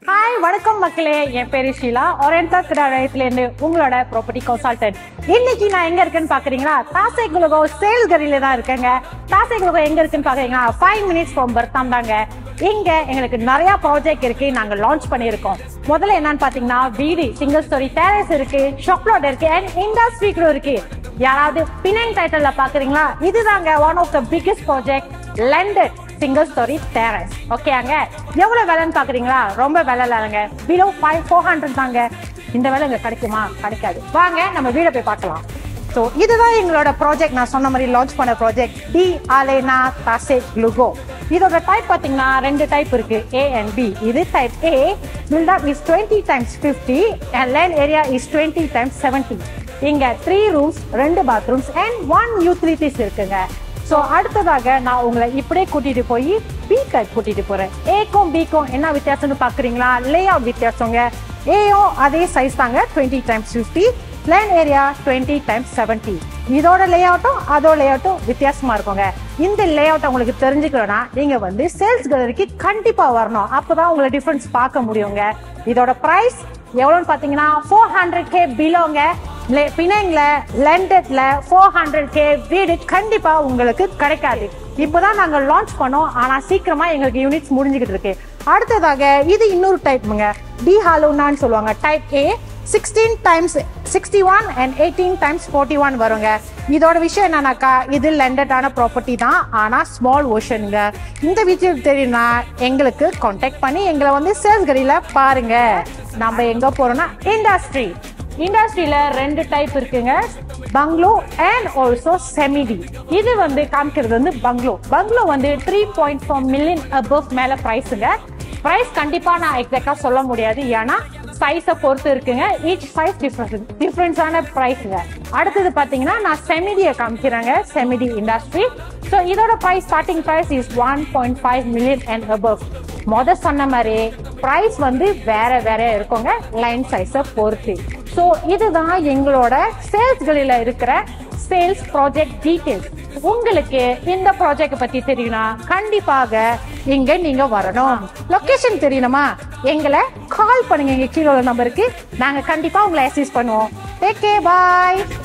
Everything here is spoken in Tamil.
ஹாய் வணக்கம் மக்களே என் பேரு ஷீலா ஒரேண்டா இருந்து உங்களோட ப்ராப்பர்ட்டி கன்சல்டன்ட் இன்னைக்கு நான் எங்க இருக்கேன்னு பாக்குறீங்களா தாசை குலகோ சேல்ஸ் கரியில தான் இருக்கேங்க தாசை குலகோ எங்க இருக்குன்னு பாக்குறீங்களா ஃபைவ் மினிட்ஸ் ஃப்ரம் பர்த்தாம் தாங்க இங்க எங்களுக்கு நிறைய ப்ராஜெக்ட் இருக்கு நாங்க லான்ச் பண்ணியிருக்கோம் முதல்ல என்னன்னு பாத்தீங்கன்னா வீடு சிங்கிள் ஸ்டோரி டேரஸ் இருக்கு ஷாப்லாட் இருக்கு அண்ட் இண்டஸ்ட்ரி கூட இருக்கு யாராவது பினங் டைட்டில்ல பாக்குறீங்களா இதுதாங்க one of the biggest project London single storey terrace ஓகேங்க எவ்வளவு விலைன்னு பாக்குறீங்களா ரொம்ப விலை இல்லைங்க பிலோ ஃபைவ் ஃபோர் ஹண்ட்ரட் தாங்க இந்த விலை இங்க கிடைக்குமா கிடைக்காது வாங்க நம்ம வீட போய் பார்க்கலாம் ஸோ இதுதான் எங்களோட ப்ராஜெக்ட் நான் சொன்ன மாதிரி லான்ச் பண்ண ப்ராஜெக்ட் டி ஆலேனா தாசே லுகோ இதோட டைப் பார்த்தீங்கன்னா ரெண்டு டைப் இருக்கு ஏ அண்ட் பி இது type A built up is twenty times fifty and land area is twenty times seventy இங்க த்ரீ ரூம்ஸ் ரெண்டு பாத்ரூம்ஸ் அண்ட் ஒன் யூட்டிலிட்டிஸ் இருக்குங்க ஸோ அடுத்ததாக நான் உங்களை இப்படியே கூட்டிட்டு போய் பி டைப் கூட்டிட்டு போறேன் ஏக்கும் பிக்கும் என்ன வித்தியாசம்னு பாக்குறீங்களா லே அவுட் வித்தியாசங்க ஏயும் அதே சைஸ் தாங்க twenty times fifty land area twenty times seventy இதோட லே அவுட்டும் அதோட லே அவுட்டும் வித்தியாசமா இருக்குங்க இந்த லே அவுட் உங்களுக்கு தெரிஞ்சுக்கணும்னா நீங்க வந்து சேல்ஸ் கேலரிக்கு கண்டிப்பா வரணும் அப்பதான் உங்களை டிஃபரன்ஸ் பார்க்க முடியுங்க இதோட பிரைஸ் எவ்வளோன்னு பாத்தீங்கன்னா ஃபோர் ஹண்ட்ரட் கே பிலோங்க பிணைங்ல லண்டன்ல ஃபோர் ஹண்ட்ரட் கே வீடு கண்டிப்பா உங்களுக்கு கிடைக்காது இப்போதான் நாங்க லான்ச் பண்ணோம் ஆனா சீக்கிரமா எங்களுக்கு யூனிட்ஸ் முடிஞ்சுக்கிட்டு இருக்கு அடுத்ததாக இது இன்னொரு டைப்ங்க டி ஹாலோனான்னு சொல்லுவாங்க type A sixteen times sixty one and eighteen times forty one வருங்க இதோட விஷயம் என்னன்னாக்கா இது லெண்டடான ப்ராப்பர்ட்டி தான் ஆனா ஸ்மால் ஓஷனுங்க இந்த விஷயம் தெரியும்னா எங்களுக்கு காண்டாக்ட் பண்ணி எங்களை வந்து சேல்ஸ் கடியில பாருங்க நம்ம எங்க போறோம்னா இண்டஸ்ட்ரி இண்டஸ்ட்ரியில ரெண்டு டைப் இருக்குங்க பங்களோ அண்ட் ஆல்சோ செமிடி இது வந்து காமிக்கிறது வந்து பங்களோ பங்களோ வந்து three point four million above மேல ப்ரைஸுங்க ப்ரைஸ் கண்டிப்பா நான் எக்ஸாக்டா சொல்ல முடியாது ஏன்னா சைஸை பொறுத்து இருக்குங்க ஈச் சைஸ் டிஃப்ரெண்ட் டிஃப்ரென்ஸான ப்ரைஸுங்க அடுத்தது பார்த்தீங்கன்னா நான் செமிடியை காமிக்கிறேங்க செமிடி இண்டஸ்ட்ரி ஸோ இதோட price starting price is one point five million and above மொத சொன்ன மாதிரி ப்ரைஸ் வந்து வேற வேற இருக்குங்க லைன் சைஸை பொறுத்து ஸோ இதுதான் எங்களோட சேல்ஸ்களில் இருக்கிற சேல்ஸ் ப்ராஜெக்ட் டீடைல்ஸ் உங்களுக்கு இந்த ப்ராஜெக்ட் பத்தி தெரியும்னா கண்டிப்பாக இங்க நீங்க வரணும் லொகேஷன் தெரியணுமா எங்களை கால் பண்ணுங்க எங்க கீழே உள்ள நம்பருக்கு நாங்க கண்டிப்பா உங்களை அசிஸ்ட் பண்ணுவோம் டேக் கே பாய்